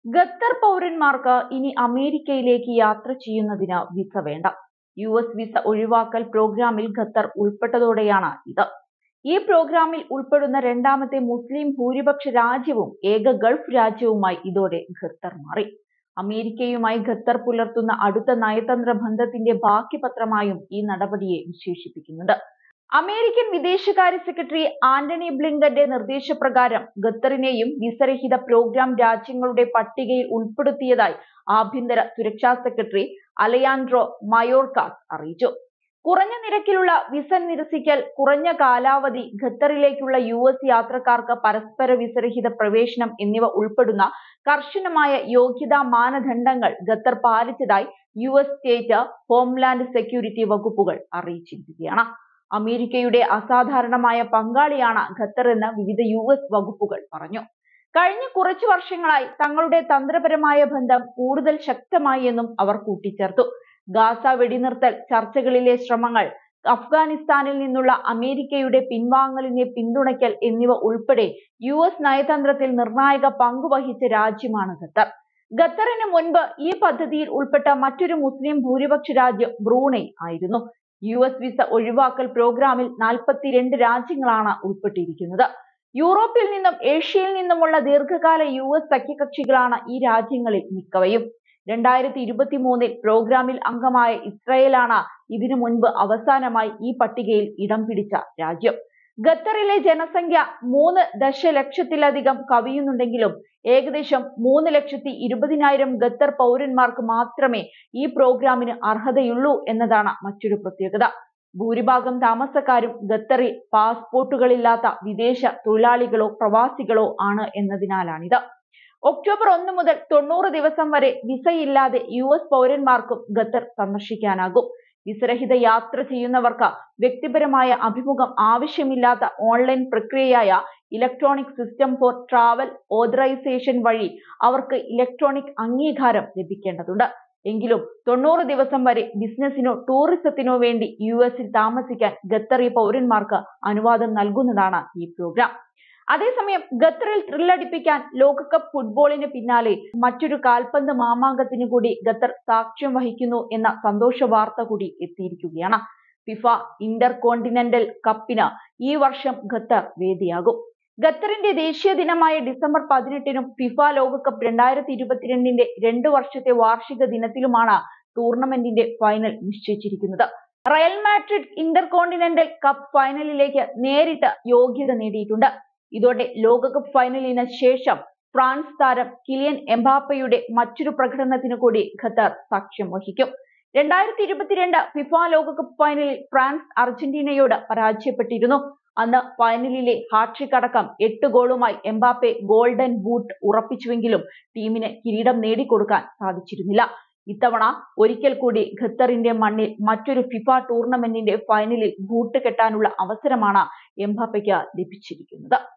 Qatar പൗരന്മാർക്ക് ഇനി അമേരിക്കയിലേക്ക് യാത്ര ചെയ്യുന്നതിന് വിസ വേണ്ട യു എസ് വിസ ഒഴിവാക്കൽ പ്രോഗ്രാമിൽ ഖത്തർ ഉൾപ്പെട്ടതോടെയാണ് ഇത് ഈ പ്രോഗ്രാമിൽ ഉൾപ്പെടുന്ന രണ്ടാമത്തെ മുസ്ലിം ഭൂരിപക്ഷ രാജ്യവും ഏക ഗൾഫ് രാജ്യവുമായി ഇതോടെ ഖത്തർ മാറി അമേരിക്കയുമായി ഖത്തർ പുലർത്തുന്ന അടുത്ത നയതന്ത്ര ബന്ധത്തിന്റെ ബാക്കി പത്രമായും ഈ നടപടിയെ വിശേഷിപ്പിക്കുന്നുണ്ട് അമേരിക്കൻ വിദേശകാര്യ സെക്രട്ടറി ആന്റണി ബ്ലിങ്കന്റെ നിർദ്ദേശപ്രകാരം ഖത്തറിനെയും വിസരഹിത പ്രോഗ്രാം രാജ്യങ്ങളുടെ പട്ടികയിൽ ഉൾപ്പെടുത്തിയതായി ആഭ്യന്തര സുരക്ഷാ സെക്രട്ടറി അലയാൻഡ്രോ മയോർക്കാസ് അറിയിച്ചു കുറഞ്ഞ നിരക്കിലുള്ള വിസ നിരസിക്കൽ കുറഞ്ഞ കാലാവധി ഖത്തറിലേക്കുള്ള യു എസ് യാത്രക്കാർക്ക് പരസ്പര വിസരഹിത പ്രവേശനം എന്നിവ ഉൾപ്പെടുന്ന കർശനമായ യോഗ്യതാ മാനദണ്ഡങ്ങൾ ഖത്തർ പാലിച്ചതായി U S state homeland security വകുപ്പുകൾ അറിയിച്ചിരിക്കുകയാണ് അമേരിക്കയുടെ അസാധാരണമായ പങ്കാളിയാണ് ഖത്തർ എന്ന് വിവിധ യു എസ് വകുപ്പുകൾ പറഞ്ഞു കഴിഞ്ഞ കുറച്ചു വർഷങ്ങളായി തങ്ങളുടെ തന്ത്രപരമായ ബന്ധം കൂടുതൽ ശക്തമായി എന്നും അവർ കൂട്ടിച്ചേർത്തു ഗാസ വെടിനിർത്തൽ ചർച്ചകളിലെ ശ്രമങ്ങൾ അഫ്ഗാനിസ്ഥാനിൽ നിന്നുള്ള അമേരിക്കയുടെ പിൻവാങ്ങലിനെ പിന്തുണയ്ക്കൽ എന്നിവ ഉൾപ്പെടെ യു എസ് നയതന്ത്രത്തിൽ നിർണായക പങ്കുവഹിച്ച രാജ്യമാണ് ഖത്തർ ഖത്തറിന് മുൻപ് ഈ പദ്ധതിയിൽ ഉൾപ്പെട്ട മറ്റൊരു മുസ്ലിം ഭൂരിപക്ഷ രാജ്യം ബ്രൂണൈ ആയിരുന്നു യു എസ് വിസ ഒഴിവാക്കൽ പ്രോഗ്രാമിൽ നാൽപ്പത്തിരണ്ട് രാജ്യങ്ങളാണ് ഉൾപ്പെട്ടിരിക്കുന്നത് യൂറോപ്പിൽ നിന്നും ഏഷ്യയിൽ നിന്നുമുള്ള ദീർഘകാല യു എസ് സഖ്യകക്ഷികളാണ് ഈ രാജ്യങ്ങളിൽ മിക്കവയും രണ്ടായിരത്തി ഇരുപത്തി മൂന്നിൽ പ്രോഗ്രാമിൽ അംഗമായ ഇസ്രായേലാണ് ഇതിനു മുൻപ് അവസാനമായി ഈ പട്ടികയിൽ ഇടം പിടിച്ച രാജ്യം ഖത്തറിലെ ജനസംഖ്യ മൂന്ന് ദശലക്ഷത്തിലധികം കവിയുന്നുണ്ടെങ്കിലും ഏകദേശം മൂന്ന് ലക്ഷത്തി ഇരുപതിനായിരം ഖത്തർ പൗരന്മാർക്ക് മാത്രമേ ഈ പ്രോഗ്രാമിന് അർഹതയുള്ളൂ എന്നതാണ് മറ്റൊരു പ്രത്യേകത ഭൂരിഭാഗം താമസക്കാരും ഖത്തറിൽ പാസ്പോർട്ടുകളില്ലാത്ത വിദേശ തൊഴിലാളികളോ പ്രവാസികളോ ആണ് എന്നതിനാലാണിത് ഒക്ടോബർ ഒന്ന് മുതൽ തൊണ്ണൂറ് ദിവസം വരെ വിസയില്ലാതെ യു എസ് പൗരന്മാർക്കും ഖത്തർ സന്ദർശിക്കാനാകും വിസരഹിത യാത്ര ചെയ്യുന്നവർക്ക് വ്യക്തിപരമായ അഭിമുഖം ആവശ്യമില്ലാത്ത ഓൺലൈൻ പ്രക്രിയയായ electronic system for travel authorisation വഴി അവർക്ക് ഇലക്ട്രോണിക് അംഗീകാരം ലഭിക്കേണ്ടതുണ്ട് എങ്കിലും തൊണ്ണൂറ് ദിവസം വരെ ബിസിനസിനോ ടൂറിസത്തിനോ വേണ്ടി യു എസിൽ താമസിക്കാൻ ഖത്തറി പൗരന്മാർക്ക് അനുവാദം നൽകുന്നതാണ് ഈ പ്രോഗ്രാം അതേസമയം ഖത്തറിൽ ത്രില്ലടിപ്പിക്കാൻ ലോകകപ്പ് ഫുട്ബോളിന് പിന്നാലെ മറ്റൊരു കാൽപന്ത് മാമാങ്കത്തിന് കൂടി ഖത്തർ സാക്ഷ്യം വഹിക്കുന്നു എന്ന സന്തോഷ വാർത്ത കൂടി എത്തിയിരിക്കുകയാണ് ഫിഫ ഇന്റർ കോണ്ടിനെന്റൽ കപ്പിന് ഈ വർഷം ഖത്തർ വേദിയാകും ഖത്തറിന്റെ ദേശീയ ദിനമായ ഡിസംബർ പതിനെട്ടിനും ഫിഫ ലോകകപ്പ് രണ്ടായിരത്തി ഇരുപത്തിരണ്ടിന്റെ രണ്ട് വർഷത്തെ വാർഷിക ദിനത്തിലുമാണ് ടൂർണമെന്റിന്റെ ഫൈനൽ നിശ്ചയിച്ചിരിക്കുന്നത് Real Madrid Intercontinental Cup ഫൈനലിലേക്ക് നേരിട്ട് യോഗ്യത നേടിയിട്ടുണ്ട് ഇതോടെ ലോകകപ്പ് ഫൈനലിന് ശേഷം ഫ്രാൻസ് താരം കിലിയൻ എംബാപ്പയുടെ മറ്റൊരു പ്രകടനത്തിന് കൂടി ഖത്തർ സാക്ഷ്യം വഹിക്കും രണ്ടായിരത്തി ഇരുപത്തിരണ്ട് ഫിഫ ലോകകപ്പ് ഫൈനലിൽ ഫ്രാൻസ് അർജന്റീനയോട് പരാജയപ്പെട്ടിരുന്നു അന്ന് ഫൈനലിലെ ഹാട്രിക് അടക്കം എട്ട് ഗോളുമായി എംബാപ്പെ ഗോൾഡൻ ബൂട്ട് ഉറപ്പിച്ചുവെങ്കിലും ടീമിന് കിരീടം നേടിക്കൊടുക്കാൻ സാധിച്ചിരുന്നില്ല ഇത്തവണ ഒരിക്കൽ കൂടി ഖത്തറിന്റെ മണ്ണിൽ മറ്റൊരു ഫിഫ ടൂർണമെന്റിന്റെ ഫൈനലിൽ ബൂട്ട് കെട്ടാനുള്ള അവസരമാണ് എംബാപ്പയ്ക്ക് ലഭിച്ചിരിക്കുന്നത്